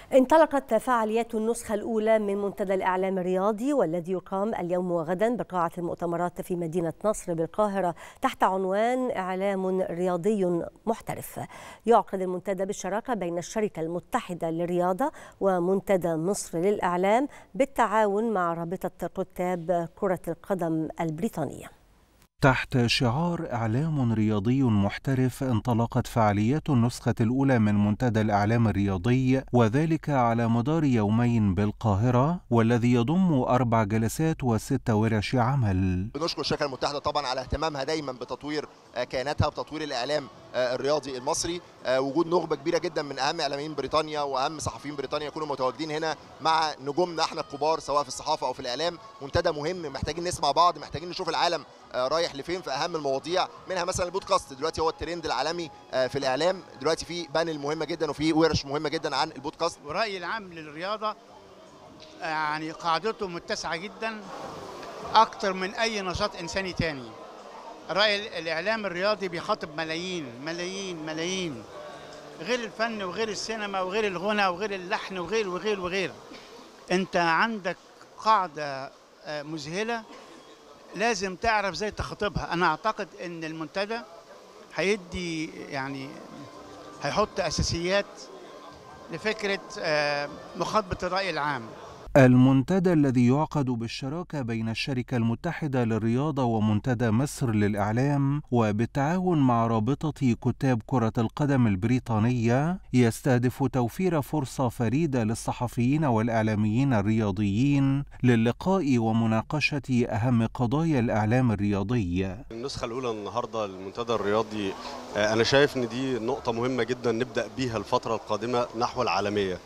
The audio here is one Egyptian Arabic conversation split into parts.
انطلقت فعاليات النسخة الأولى من منتدى الإعلام الرياضي والذي يقام اليوم وغدا بقاعة المؤتمرات في مدينة نصر بالقاهرة تحت عنوان إعلام رياضي محترف يعقد المنتدى بالشراكة بين الشركة المتحدة للرياضة ومنتدى مصر للإعلام بالتعاون مع رابطة كتاب كرة القدم البريطانية تحت شعار إعلام رياضي محترف انطلقت فعاليات النسخة الأولى من منتدى الإعلام الرياضي وذلك على مدار يومين بالقاهرة والذي يضم أربع جلسات وست ورش عمل بنشكر الشركة المتحدة طبعا على اهتمامها دايما بتطوير كياناتها بتطوير الإعلام الرياضي المصري وجود نخبة كبيرة جدا من أهم إعلاميين بريطانيا وأهم صحفيين بريطانيا يكونوا متواجدين هنا مع نجومنا احنا الكبار سواء في الصحافة أو في الإعلام منتدى مهم محتاجين نسمع بعض محتاجين نشوف العالم رايح لفين في اهم المواضيع منها مثلا البودكاست دلوقتي هو الترند العالمي في الاعلام دلوقتي في بانل مهمه جدا وفي ورش مهمه جدا عن البودكاست ورايي العام للرياضه يعني قاعدته متسعه جدا اكتر من اي نشاط انساني تاني راي الاعلام الرياضي بيخاطب ملايين ملايين ملايين غير الفن وغير السينما وغير الغنى وغير اللحن وغير وغير وغير انت عندك قاعده مذهله لازم تعرف ازاي تخاطبها انا اعتقد ان المنتدى هيدي يعني هيحط اساسيات لفكره مخاطبه الراي العام المنتدى الذي يعقد بالشراكة بين الشركة المتحدة للرياضة ومنتدى مصر للإعلام وبالتعاون مع رابطة كتاب كرة القدم البريطانية يستهدف توفير فرصة فريدة للصحفيين والإعلاميين الرياضيين للقاء ومناقشة أهم قضايا الإعلام الرياضي النسخة الأولى النهاردة للمنتدى الرياضي أنا شايف إن دي نقطة مهمة جدا نبدأ بيها الفترة القادمة نحو العالمية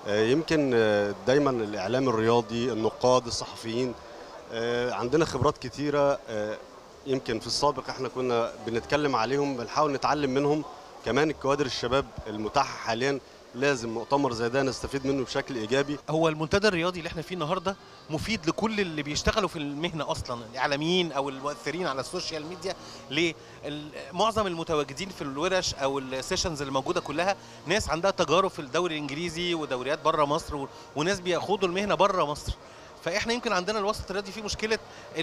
يمكن دايما الاعلام الرياضي النقاد الصحفيين عندنا خبرات كتيره يمكن في السابق احنا كنا بنتكلم عليهم بنحاول نتعلم منهم كمان الكوادر الشباب المتاحه حاليا لازم مؤتمر زي ده نستفيد منه بشكل ايجابي هو المنتدى الرياضي اللي احنا فيه النهارده مفيد لكل اللي بيشتغلوا في المهنه اصلا الاعلاميين او المؤثرين على السوشيال ميديا ليه معظم المتواجدين في الورش او السيشنز اللي موجوده كلها ناس عندها تجارب في الدوري الانجليزي ودوريات بره مصر وناس بياخدوا المهنه بره مصر فاحنا يمكن عندنا الوسط الرياضي فيه مشكله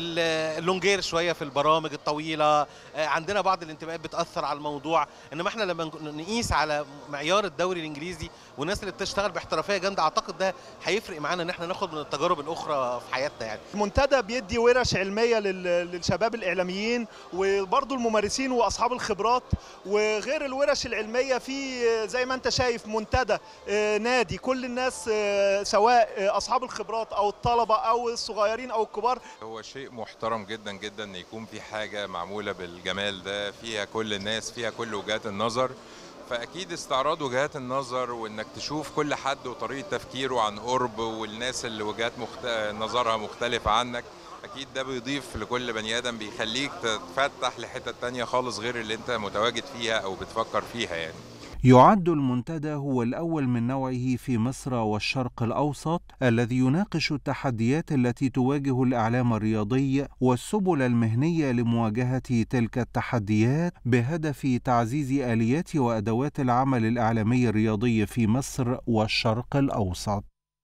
اللونجير شويه في البرامج الطويله عندنا بعض الانتماءات بتاثر على الموضوع انما احنا لما نقيس على معيار الدوري الانجليزي والناس اللي بتشتغل باحترافيه جامده اعتقد ده هيفرق معانا ان احنا ناخد من التجارب الاخرى في حياتنا يعني المنتدى بيدي ورش علميه للشباب الاعلاميين وبرضه الممارسين واصحاب الخبرات وغير الورش العلميه في زي ما انت شايف منتدى نادي كل الناس سواء اصحاب الخبرات او الطلبه او الصغيرين او الكبار هو شيء محترم جدا جدا ان يكون في حاجه معموله بالجمال ده فيها كل الناس فيها كل وجهات النظر فاكيد استعراض وجهات النظر وانك تشوف كل حد وطريقه تفكيره عن قرب والناس اللي وجهات مخت... نظرها مختلفه عنك اكيد ده بيضيف لكل بني ادم بيخليك تتفتح لحته تانية خالص غير اللي انت متواجد فيها او بتفكر فيها يعني يعد المنتدى هو الأول من نوعه في مصر والشرق الأوسط الذي يناقش التحديات التي تواجه الإعلام الرياضي والسبل المهنية لمواجهة تلك التحديات بهدف تعزيز آليات وأدوات العمل الإعلامي الرياضي في مصر والشرق الأوسط